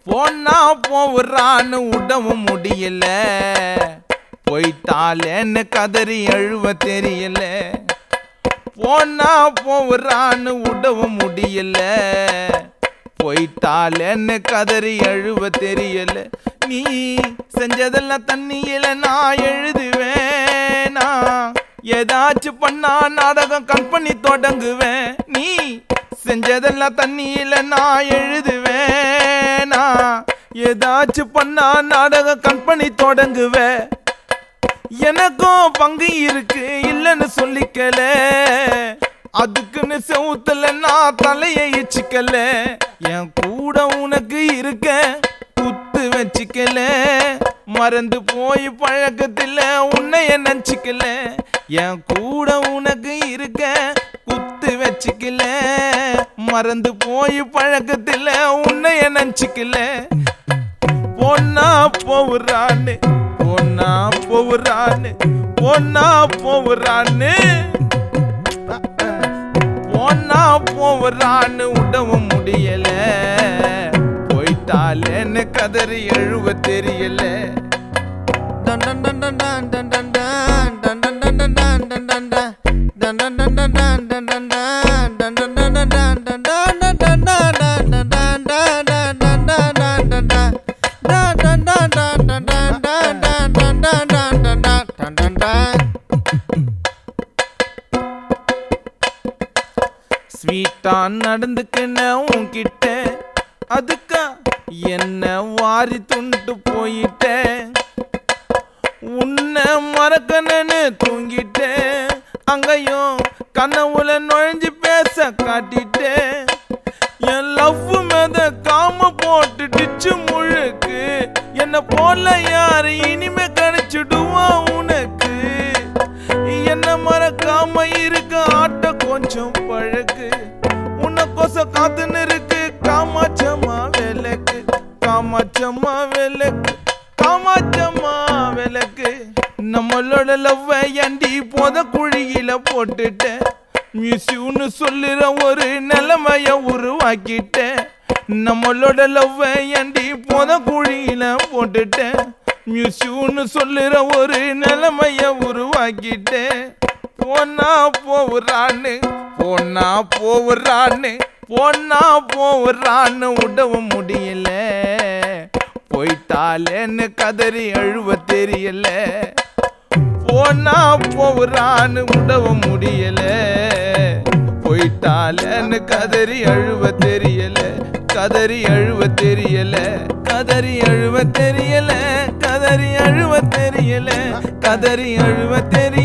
போனா போவுறான்னு விடவும் முடியல போயிட்டாலேன்னு கதறி அழுவ தெரியல போனா போவுறான்னு விடவும் முடியல போயிட்டாலேன்னு கதறி அழுவ தெரியல நீ செஞ்சதெல்லாம் தண்ணியில நான் எழுதுவேன் நான் ஏதாச்சும் பண்ணா நாடகம் கம்பெனி தொடங்குவேன் நீ செஞ்சதெல்லாம் தண்ணியில நான் எழுதுவேன் நான் ஏதாச்சும் பண்ணா நாடகம் கம்பெனி தொடங்குவேன் எனக்கும் பங்கு இருக்கு இல்லைன்னு சொல்லிக்கல அதுக்குன்னு செவுத்துல நான் தலையை இச்சிக்கல என் கூட உனக்கு இருக்க குத்து வச்சுக்கல மறந்து போய் பழக்கத்துல உன்னைய நினச்சிக்கல என் கூட உனக்கு இருக்க குத்து வச்சுக்கல மறந்து போய் பழக்கத்துல உன்னைய நினச்சிக்கல பொண்ணா போவுறான்னு பொண்ணா போவுறான்னு பொண்ணா போவுறான்னு பொண்ணா போவுறான்னு விடவும் முடியல போயிட்டாலேன்னு கதறி எழுவ தெரியல டன் டன் டன் டன் டன் டன் டன் டன் டன் டன் டன் டன் டன் டன் டன். டன் டன் டன் டன் டன் டன் டன் டன். டன் டன் டன் டன் டன் டன் டன் டன் டன் டன் டன் டன் டன் டன் டன் டன் டன் டன் டன். டன் டன் டன் டன் டன் டன் டன் டன் டன் டன் டன் டன் டன் டன் டன். ஸ்வீட்டா நடந்துக்கின உன்கிட்ட அதுக்கா என்ன வாரி துண்டு போயிட்டேன் உன்னை மறக்கணுன்னு தூங்கிட்டேன் அங்கேயும் கனவுல நுழைஞ்சு பேச காட்டிட்டேன் என் லவ் மேத காம போட்டு டிச்சு முழுக்கு என்ன போல யாரு இனிமே கிடைச்சிடுவா உனக்கு என்ன மறக்காம இருக்க ஆட்ட கொஞ்சம் பழக்கு உன்னை கொச காத்துன்னு இருக்கு காமாச்சம்மா விளக்கு காமாச்சம்மா விளக்கு காமாச்சம்மா விளக்கு நம்மளோட லவ்வை ஏண்டி போத குழியில போட்டுட்டேன் மியூசியம்னு சொல்லுற ஒரு நிலைமைய உருவாக்கிட்டேன் நம்மளோட லவ்வை ஏண்டி போத குழியில போட்டுட்டேன் மியூசியம்னு சொல்லுற ஒரு நிலைமைய உருவாக்கிட்டேன் போனா போவுறான்னு போனா போவுறான்னு போனா போவுறான்னு விடவும் முடியல போயிட்டாலேன்னு கதறி அழுவ தெரியல போனா போவுறான்னு விடவும் முடியல போயிட்டாலேன்னு கதறி அழுவ தெரியல கதறி அழுவ தெரியல கதறி அழுவ தெரியல கதறி அழுவ தெரியல கதறி அழுவ தெரியல